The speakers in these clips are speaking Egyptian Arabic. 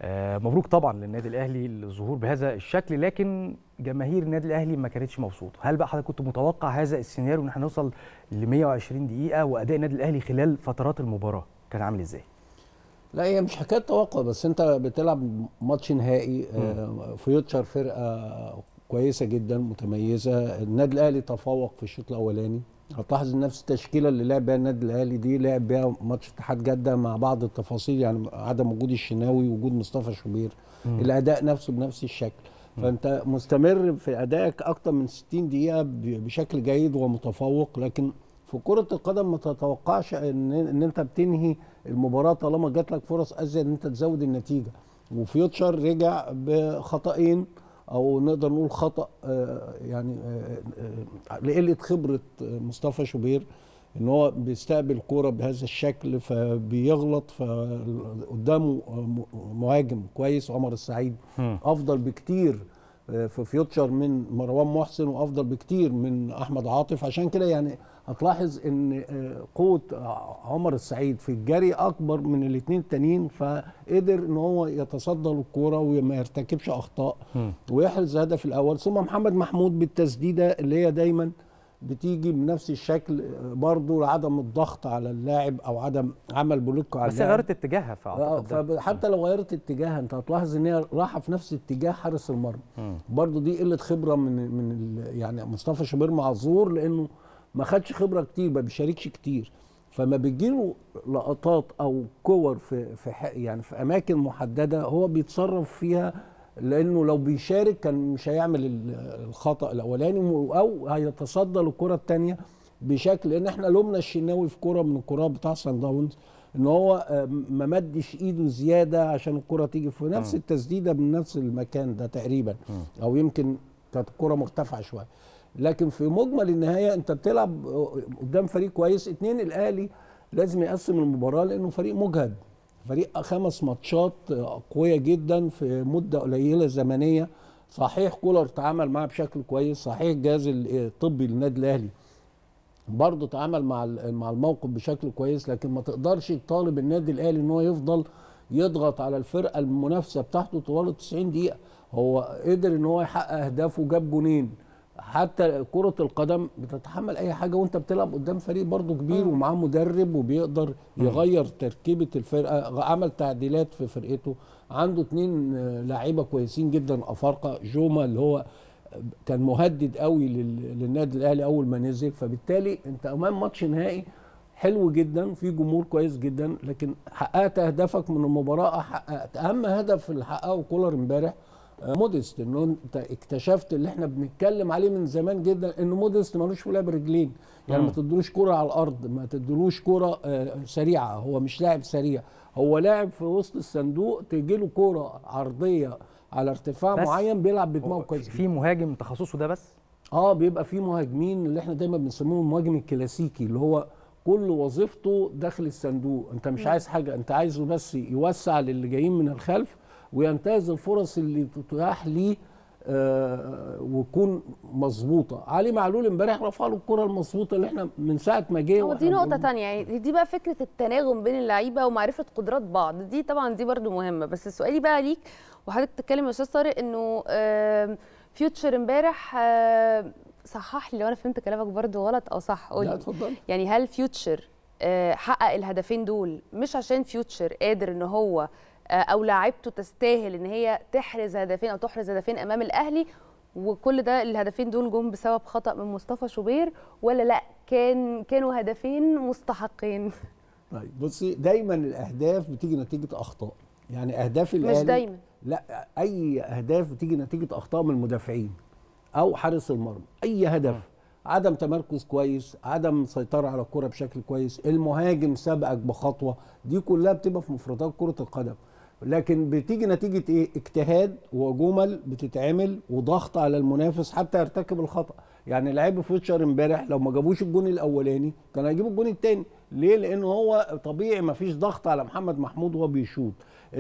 آه مبروك طبعا للنادي الاهلي الظهور بهذا الشكل لكن جماهير النادي الاهلي ما كانتش مبسوطه هل بقى حضرتك كنت متوقع هذا السيناريو ان احنا نوصل ل 120 دقيقه واداء النادي الاهلي خلال فترات المباراه كان عامل ازاي لا هي مش حكايه توقع بس انت بتلعب ماتش نهائي آه فيوتشر فرقه كويسه جدا متميزه النادي الاهلي تفوق في الشوط الاولاني هتلاحظ نفس التشكيله اللي لعب بيها النادي الاهلي دي لعب بيها ماتش اتحاد جده مع بعض التفاصيل يعني عدم وجود الشناوي وجود مصطفى شوبير مم. الاداء نفسه بنفس الشكل فانت مستمر في ادائك اكتر من 60 دقيقه بشكل جيد ومتفوق لكن في كره القدم ما تتوقعش ان ان انت بتنهي المباراه طالما جات لك فرص ازيد ان انت تزود النتيجه وفيوتشر رجع بخطأين او نقدر نقول خطا يعني لقله خبره مصطفى شوبير ان هو بيستقبل كوره بهذا الشكل فبيغلط فقدامه مهاجم كويس عمر السعيد افضل بكتير في فيوتشر من مروان محسن وافضل بكتير من احمد عاطف عشان كده يعني هتلاحظ ان قوه عمر السعيد في الجري اكبر من الاثنين التانيين فقدر ان هو يتصدى للكوره وما يرتكبش اخطاء ويحرز الهدف الاول ثم محمد محمود بالتسديده اللي هي دايما بتيجي بنفس الشكل برضه لعدم الضغط على اللاعب او عدم عمل بلوك على بس اللاعب بس غيرت اتجاهها فاعتقد فحتى لو غيرت اتجاهها انت هتلاحظ ان هي رايحه في نفس اتجاه حارس المرمى برضه دي قله خبره من من يعني مصطفى شوبير معذور لانه ما خدش خبره كتير ما بيشاركش كتير فما بيجيله لقطات او كور في في يعني في اماكن محدده هو بيتصرف فيها لانه لو بيشارك كان مش هيعمل الخطا الاولاني او هيتصدى للكره الثانيه بشكل لان احنا لومنا الشناوي في كره من الكرات بتاع سان داونز ان هو ما مدش ايده زياده عشان الكره تيجي في نفس التسديده من نفس المكان ده تقريبا او يمكن كانت الكره مرتفعه شويه لكن في مجمل النهايه انت بتلعب قدام فريق كويس اتنين الاهلي لازم يقسم المباراه لانه فريق مجهد فريق خمس ماتشات قويه جدا في مده قليله زمنيه صحيح كولر تعامل معاه بشكل كويس صحيح الجهاز الطبي للنادي الاهلي برضه تعامل مع مع الموقف بشكل كويس لكن ما تقدرش تطالب النادي الاهلي ان هو يفضل يضغط على الفرقه المنافسه بتاعته طوال ال 90 دقيقه هو قدر ان هو يحقق اهدافه وجاب جونين حتى كرة القدم بتتحمل أي حاجة وأنت بتلعب قدام فريق برضه كبير ومعاه مدرب وبيقدر يغير تركيبة الفرقة عمل تعديلات في فرقته عنده اتنين لعيبة كويسين جدا أفارقة جوما اللي هو كان مهدد قوي للنادي الأهلي أول ما نزل فبالتالي أنت أمام ماتش نهائي حلو جدا في جمهور كويس جدا لكن حققت أهدافك من المباراة حققت أهم هدف اللي حققه كولر امبارح موديست انه انت اكتشفت اللي احنا بنتكلم عليه من زمان جدا انه موديست ملوش في لعب رجلين يعني ما تدلوش كرة على الارض ما تدلوش كرة سريعه هو مش لاعب سريع هو لاعب في وسط الصندوق تجي له كرة عرضيه على ارتفاع معين بيلعب بدماغه كويس في مهاجم تخصصه ده بس اه بيبقى في مهاجمين اللي احنا دايما بنسموهم المهاجم الكلاسيكي اللي هو كل وظيفته داخل الصندوق انت مش عايز حاجه انت عايزه بس يوسع للي جايين من الخلف وينتهز الفرص اللي تتاح ليه آه وتكون مظبوطه علي معلول امبارح رفع له الكره المظبوطه اللي احنا من ساعه ما جه ودي نقطه ثانيه يعني دي بقى فكره التناغم بين اللعيبه ومعرفه قدرات بعض دي طبعا دي برده مهمه بس سؤالي بقى ليك وحضرتك بتتكلم يا استاذ طارق انه آه فيوتشر امبارح آه صحح لي لو انا فهمت كلامك برده غلط او صح قول لا اتفضل يعني هل فيوتشر آه حقق الهدفين دول مش عشان فيوتشر قادر ان هو او لاعيبته تستاهل ان هي تحرز هدفين او تحرز هدفين امام الاهلي وكل ده الهدفين دول جم بسبب خطا من مصطفى شوبير ولا لا كان كانوا هدفين مستحقين طيب بصي دايما الاهداف بتيجي نتيجه اخطاء يعني اهداف الاهلي مش دايما لا اي اهداف بتيجي نتيجه اخطاء من المدافعين او حارس المرمى اي هدف عدم تمركز كويس عدم سيطرة على الكرة بشكل كويس المهاجم سبقك بخطوة دي كلها بتبقى في مفردات كرة القدم لكن بتيجي نتيجة ايه اجتهاد وجمل بتتعمل وضغط على المنافس حتى يرتكب الخطأ يعني لعيب فيوتشر امبارح لو ما جابوش الجون الاولاني كان هيجيبوا الجون الثاني ليه لانه هو طبيعي ما فيش ضغط على محمد محمود وهو بيشوط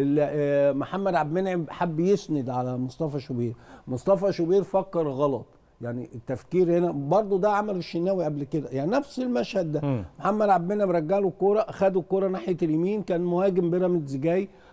محمد عبد المنعم حب يسند على مصطفى شوبير مصطفى شوبير فكر غلط يعني التفكير هنا برضه ده عمل الشناوي قبل كده يعني نفس المشهد ده م. محمد عبد المنعم رجع له الكوره خدوا الكوره ناحيه اليمين كان مهاجم بيراميدز جاي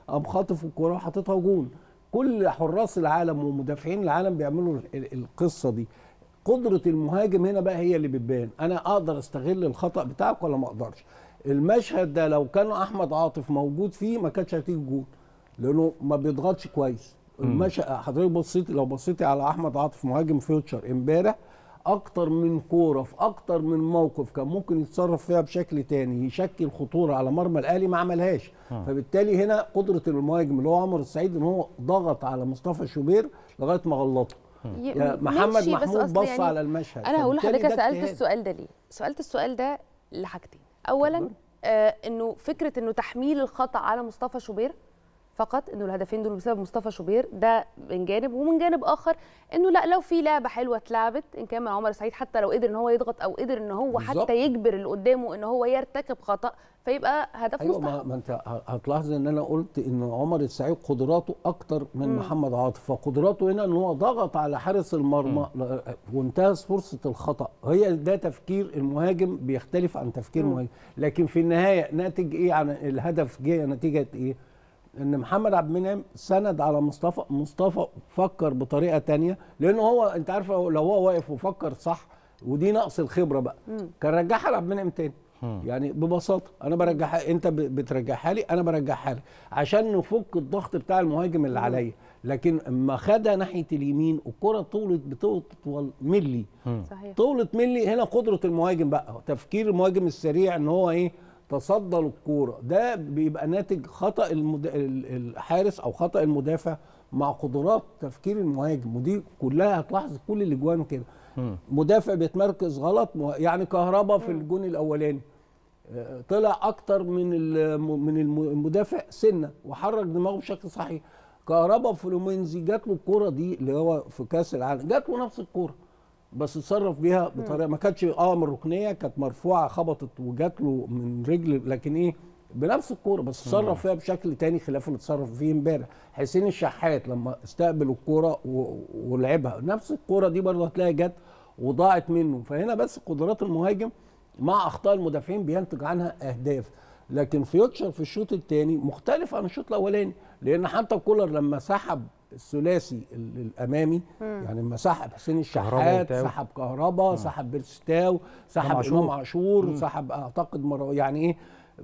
قام خاطف الكوره وحاططها جون كل حراس العالم ومدافعين العالم بيعملوا ال- ال- القصه دي قدره المهاجم هنا بقى هي اللي بتبان انا اقدر استغل الخطا بتاعك ولا ما اقدرش المشهد ده لو كان احمد عاطف موجود فيه ما كانتش هتيجي جون لانه ما بيضغطش كويس المشهد حضرتك بصيت لو بصيتي على احمد عاطف مهاجم فيوتشر امبارح اكتر من كوره في اكتر من موقف كان ممكن يتصرف فيها بشكل تاني يشكل خطوره على مرمى الاهلي ما عملهاش فبالتالي هنا قدره المهاجم اللي هو عمر السعيد ان هو ضغط على مصطفى شوبير لغايه ما غلطه ي- يا ماشي، محمد بس محمود أصل بص يعني على المشهد انا هقول فبالتالي لحضرتك ده سالت اجتهاد. السؤال ده ليه سالت السؤال ده لحاجتين اولا آه انه فكره انه تحميل الخطا على مصطفى شوبير فقط انه الهدفين دول بسبب مصطفى شوبير ده من جانب ومن جانب اخر انه لا لو في لعبه حلوه اتلعبت ان كان من عمر سعيد حتى لو قدر ان هو يضغط او قدر ان هو بالظبط. حتى يجبر اللي قدامه ان هو يرتكب خطا فيبقى هدف ايوه ما, مستحق ما انت ه- هتلاحظ ان انا قلت ان عمر السعيد قدراته اكتر من محمد عاطف فقدراته هنا ان هو ضغط على حارس المرمى ل- وانتهز فرصه الخطا هي ده تفكير المهاجم بيختلف عن تفكير المهاجم لكن في النهايه ناتج ايه عن الهدف جه نتيجه ايه ان محمد عبد المنعم سند على مصطفى مصطفى فكر بطريقه تانية لان هو انت عارف لو لو هو واقف وفكر صح ودي نقص الخبره بقى كان رجعها لعبد المنعم تاني يعني ببساطه انا برجعها انت ب- بترجعها لي انا برجعها لي عشان نفك الضغط بتاع المهاجم اللي عليا لكن اما خدها ناحيه اليمين الكره طولت بتطول ملي صحيح طولت ملي هنا قدره المهاجم بقى تفكير المهاجم السريع ان هو ايه تصدى للكوره ده بيبقى ناتج خطا المد... ال- الحارس او خطا المدافع مع قدرات تفكير المهاجم ودي كلها هتلاحظ كل الاجوان كده مدافع بيتمركز غلط مه- يعني كهربا في الجون الاولاني آه، طلع اكتر من الم- من الم- المدافع سنه وحرك دماغه بشكل صحيح كهربا فلومينزي جات له الكوره دي اللي هو في كاس العالم جات له نفس الكوره بس اتصرف بيها بطريقه ما كانتش اه من الركنيه كانت مرفوعه خبطت وجات له من رجل لكن ايه بنفس الكوره بس اتصرف فيها بشكل تاني خلاف اللي اتصرف فيه امبارح حسين الشحات لما استقبل الكوره و- ولعبها نفس الكوره دي برضه هتلاقي جت وضاعت منه فهنا بس قدرات المهاجم مع اخطاء المدافعين بينتج عنها اهداف لكن فيوتشر في الشوط الثاني مختلف عن الشوط الاولاني لان حتى كولر لما سحب الثلاثي ال- الامامي يعني لما سحب حسين الشحات وتاو. سحب كهربا سحب بيرستاو سحب عاشور. امام عاشور سحب اعتقد مره يعني ايه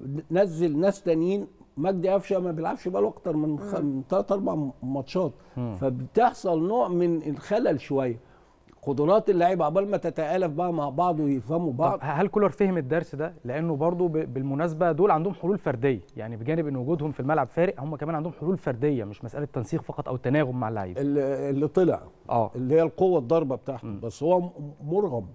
نزل ناس تانيين مجدي قفشه ما بيلعبش بقاله اكتر من خ... من ثلاث اربع ماتشات فبتحصل نوع من الخلل شويه قدرات اللعيبه عقبال ما تتالف بقى مع بعض ويفهموا بعض طب هل كولر فهم الدرس ده لانه برضو ب- بالمناسبه دول عندهم حلول فرديه يعني بجانب ان وجودهم في الملعب فارق هم كمان عندهم حلول فرديه مش مساله تنسيق فقط او تناغم مع اللعيبه اللي, اللي طلع اه اللي هي القوه الضربه بتاعته بس هو م- مرغم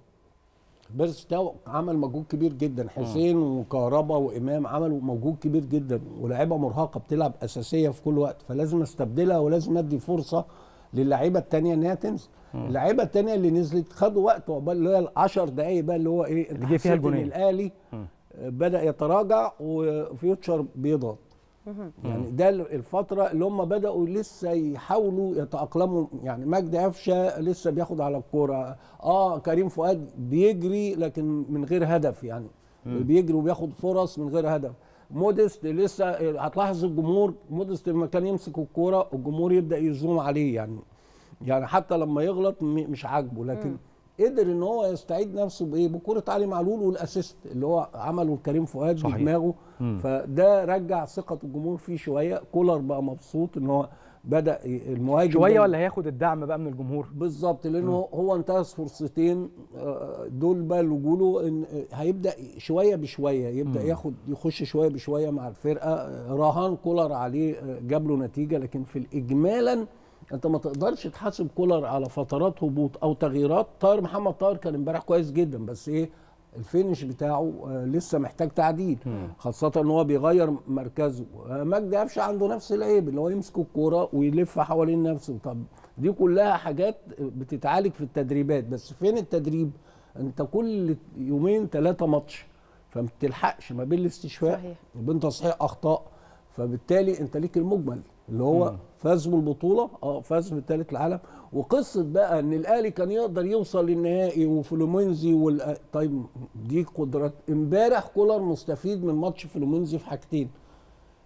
بس ده عمل مجهود كبير جدا حسين وكهربا وامام عملوا مجهود كبير جدا ولاعيبه مرهقه بتلعب اساسيه في كل وقت فلازم استبدلها ولازم ادي فرصه للعيبه التانية انها تنزل اللعيبه التانية اللي نزلت خدوا وقت عقبال اللي هي ال 10 دقائق بقى اللي هو ايه اللي جه فيها حسيت إن الجونين. الاهلي بدا يتراجع وفيوتشر بيضغط يعني ده الفترة اللي هم بدأوا لسه يحاولوا يتأقلموا يعني مجدي قفشة لسه بياخد على الكورة اه كريم فؤاد بيجري لكن من غير هدف يعني بيجري وبياخد فرص من غير هدف موديست لسه هتلاحظ الجمهور موديست لما كان يمسك الكورة الجمهور يبدأ يزوم عليه يعني يعني حتى لما يغلط م- مش عاجبه لكن قدر ان هو يستعيد نفسه بايه بكره علي معلول والاسيست اللي هو عمله كريم فؤاد صحيح. بدماغه فده رجع ثقه الجمهور فيه شويه كولر بقى مبسوط ان هو بدا ي- المهاجم شويه ده- ولا هياخد الدعم بقى من الجمهور بالظبط لانه هو انتهز فرصتين آه، دول بقى اللي جوله ان آه، هيبدا شويه بشويه يبدا ياخد يخش شويه بشويه مع الفرقه آه، رهان كولر عليه آه، جاب له نتيجه لكن في الاجمالا انت ما تقدرش تحاسب كولر على فترات هبوط او تغييرات طاهر محمد طاهر كان امبارح كويس جدا بس ايه الفينش بتاعه آه، لسه محتاج تعديل خاصة ان هو بيغير مركزه آه، مجدي قفشه عنده نفس العيب اللي هو يمسك الكورة ويلف حوالين نفسه طب دي كلها حاجات بتتعالج في التدريبات بس فين التدريب انت كل يومين ثلاثة ماتش فما بتلحقش ما بين الاستشفاء صحيح. وبين تصحيح اخطاء فبالتالي انت ليك المجمل اللي هو فاز بالبطوله اه فاز بالثالث العالم وقصه بقى ان الاهلي كان يقدر يوصل للنهائي وفلومينزي وال طيب دي قدرات امبارح كولر مستفيد من ماتش فلومينزي في حاجتين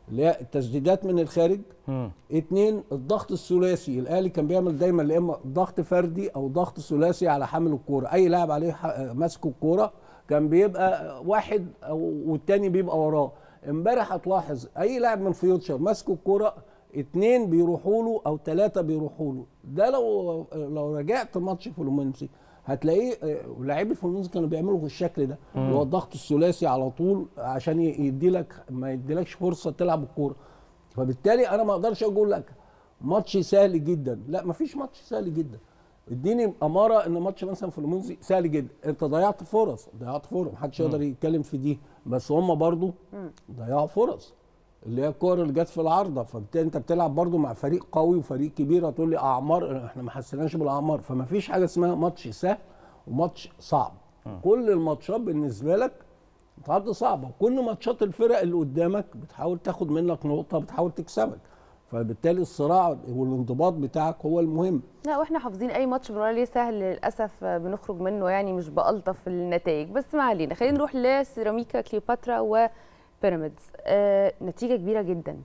اللي هي التسديدات من الخارج مم. اتنين الضغط الثلاثي الاهلي كان بيعمل دايما يا اما ضغط فردي او ضغط ثلاثي على حامل الكوره اي لاعب عليه ح- ماسك الكوره كان بيبقى واحد او والتاني بيبقى وراه امبارح هتلاحظ اي لاعب من فيوتشر ماسك الكوره اتنين بيروحوا له او ثلاثه بيروحوا له ده لو لو رجعت ماتش فلومنسي هتلاقيه آه، لاعبي فلومنسي كانوا بيعملوا بالشكل ده اللي هو الضغط الثلاثي على طول عشان يدي لك ما يديلكش فرصه تلعب الكوره فبالتالي انا ما اقدرش اقول لك ماتش سهل جدا لا مفيش ماتش سهل جدا اديني اماره ان ماتش مثلا فلومنزي سهل جدا انت ضيعت فرص ضيعت فرص محدش يقدر يتكلم في دي بس هم برضو ضيعوا فرص اللي هي الكور اللي جت في العارضه فبالتالي انت بتلعب برضو مع فريق قوي وفريق كبير هتقول لي اعمار احنا ما حسيناش بالاعمار فما فيش حاجه اسمها ماتش سهل وماتش صعب كل الماتشات بالنسبه لك بتعد صعبه كل ماتشات الفرق اللي قدامك بتحاول تاخد منك نقطه بتحاول تكسبك فبالتالي الصراع والانضباط بتاعك هو المهم لا واحنا حافظين اي ماتش بنقول عليه سهل للاسف بنخرج منه يعني مش بالطف النتائج بس ما علينا خلينا نروح لسيراميكا كليوباترا وبيراميدز آه نتيجه كبيره جدا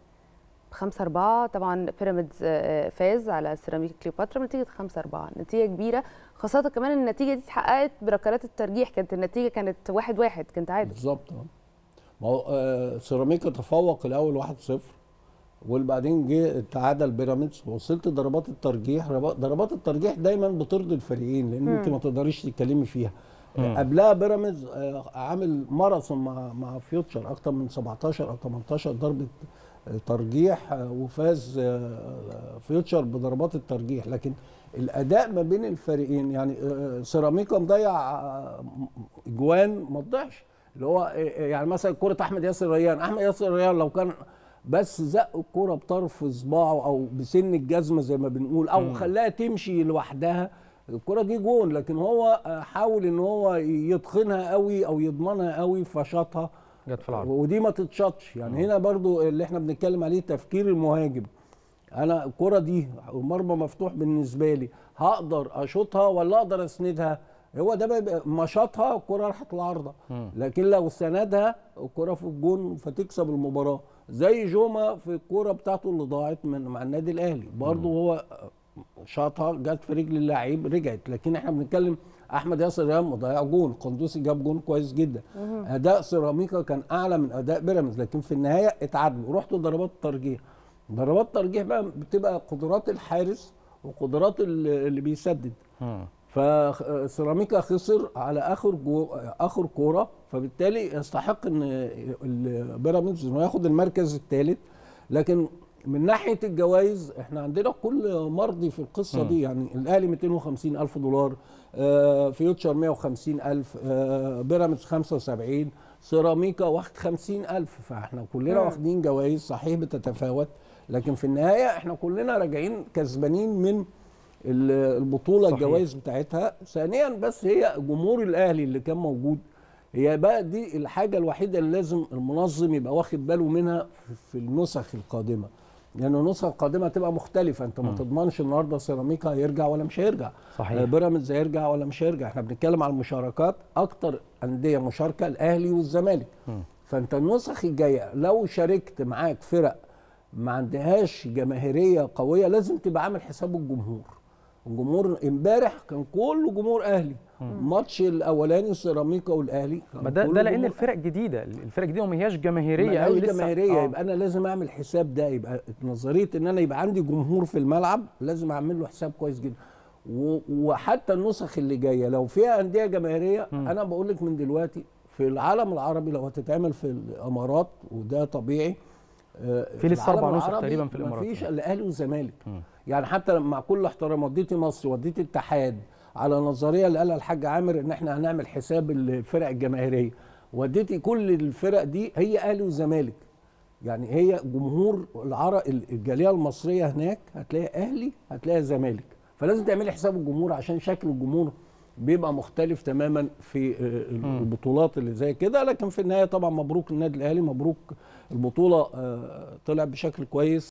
5 4 طبعا بيراميدز آه، فاز على سيراميكا كليوباترا بنتيجه 5 4 نتيجه كبيره خاصه كمان إن النتيجه دي اتحققت بركلات الترجيح كانت النتيجه كانت 1 1 كانت عادل بالظبط اه ما هو آه، سيراميكا تفوق الاول 1-0 وبعدين جه تعادل بيراميدز وصلت ضربات الترجيح رب- ضربات الترجيح دايما بترضي الفريقين لان انت ما تقدريش تتكلمي فيها مم. قبلها بيراميدز آه، عامل ماراثون مع مع فيوتشر اكتر من 17 او 18 ضربه آه، ترجيح آه، وفاز آه، فيوتشر بضربات الترجيح لكن الاداء ما بين الفريقين يعني آه، سيراميكا مضيع آه، جوان ما تضيعش اللي هو آه، يعني مثلا كره احمد ياسر ريان احمد ياسر ريان لو كان بس زق الكره بطرف صباعه او بسن الجزمه زي ما بنقول او خلاها تمشي لوحدها الكره دي جون لكن هو آه، حاول ان هو يتقنها قوي او يضمنها قوي فشاطها جت في العرض ودي ما تتشطش يعني هنا برضو اللي احنا بنتكلم عليه تفكير المهاجم انا الكره دي المرمى مفتوح بالنسبه لي هقدر اشوطها ولا اقدر اسندها هو ده بقى ما شاطها الكره راحت العارضه لكن لو سندها الكره في الجون فتكسب المباراه زي جوما في الكوره بتاعته اللي ضاعت من مع النادي الاهلي برضه هو شاطها جت في رجل اللاعب رجعت لكن احنا بنتكلم احمد ياسر ريان مضيع جون قندوسي جاب جون كويس جدا اداء سيراميكا كان اعلى من اداء بيراميدز لكن في النهايه اتعادلوا رحتوا ضربات الترجيح ضربات الترجيح بقى بتبقى قدرات الحارس وقدرات اللي اللي بيسدد مم. فسيراميكا خسر على اخر جو اخر كوره فبالتالي يستحق ان ال- بيراميدز انه ياخد المركز الثالث لكن من ناحيه الجوائز احنا عندنا كل مرضي في القصه دي يعني الاهلي 250 الف دولار آه، فيوتشر 150 الف آه، بيراميدز 75 سيراميكا واخد 50 الف فاحنا كلنا مم. واخدين جوائز صحيح بتتفاوت لكن في النهايه احنا كلنا راجعين كسبانين من ال- البطوله صحيح. الجوائز بتاعتها ثانيا بس هي جمهور الاهلي اللي كان موجود هي بقى دي الحاجه الوحيده اللي لازم المنظم يبقى واخد باله منها في- في النسخ القادمه لان يعني النسخ القادمه هتبقى مختلفه انت ما تضمنش النهارده سيراميكا هيرجع ولا مش هيرجع صحيح. آه، بيراميدز هيرجع ولا مش هيرجع احنا بنتكلم على المشاركات اكتر انديه مشاركه الاهلي والزمالك فانت النسخ الجايه لو شاركت معاك فرق ما عندهاش جماهيريه قويه لازم تبقى عامل حساب الجمهور الجمهور امبارح كان كله جمهور اهلي الماتش الاولاني سيراميكا والاهلي كان ما ده كله ده لان جمهور الفرق جديده الفرق جديده وما هياش جماهيريه ما قوي هياش لسه جماهيريه آه. يبقى انا لازم اعمل حساب ده يبقى نظريه ان انا يبقى عندي جمهور في الملعب لازم اعمل له حساب كويس جدا و- وحتى النسخ اللي جايه لو فيها انديه جماهيريه انا بقول لك من دلوقتي في العالم العربي لو هتتعمل في الامارات وده طبيعي آه، في لسه العالم أربع نسخ العربي تقريباً في الإمارات. مفيش الا اهلي وزمالك يعني حتى مع كل احترام وديتي مصر وديتي اتحاد على نظريه اللي قالها الحاج عامر ان احنا هنعمل حساب الفرق الجماهيريه وديتي كل الفرق دي هي اهلي وزمالك يعني هي جمهور العرب الجاليه المصريه هناك هتلاقي اهلي هتلاقي زمالك فلازم تعملي حساب الجمهور عشان شكل الجمهور بيبقى مختلف تماما في آه، البطولات اللي زي كده لكن في النهايه طبعا مبروك النادي الاهلي مبروك البطوله آه، طلع بشكل كويس